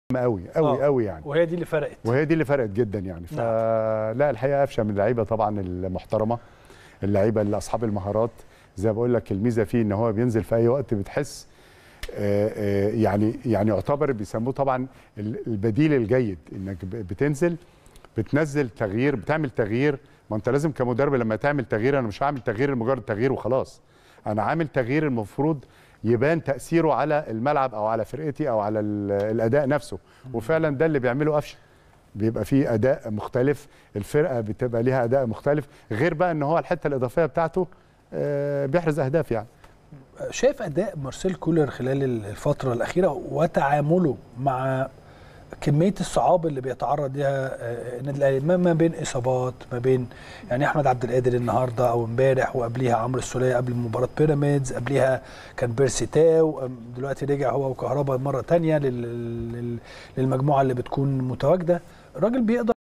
قوي قوي آه. قوي يعني وهي دي اللي فرقت وهي دي اللي فرقت جدا يعني فلا الحقيقه قفشه من اللعيبه طبعا المحترمه اللعيبه اللي اصحاب المهارات زي ما بقول لك الميزه فيه ان هو بينزل في اي وقت بتحس آه، آه، يعني يعني يعتبر بيسموه طبعا ال- البديل الجيد انك ب- بتنزل بتنزل تغيير بتعمل تغيير ما انت لازم كمدرب لما تعمل تغيير انا مش هعمل تغيير لمجرد تغيير وخلاص انا عامل تغيير المفروض يبان تاثيره على الملعب او على فرقتي او على ال- الاداء نفسه وفعلا ده اللي بيعمله قفشه بيبقى فيه اداء مختلف الفرقه بتبقى ليها اداء مختلف غير بقى ان هو الحته الاضافيه بتاعته آه، بيحرز اهداف يعني شايف اداء مارسيل كولر خلال الفتره الاخيره وتعامله مع كميه الصعاب اللي بيتعرض لها آه، النادي الاهلي ما ما بين اصابات ما بين يعني احمد عبد القادر النهارده او امبارح وقبليها عمرو السوليه قبل مباراه بيراميدز قبليها كان بيرسي تاو أم، دلوقتي رجع هو وكهربا مره تانية لل- لل- للمجموعه اللي بتكون متواجده الراجل بيقدر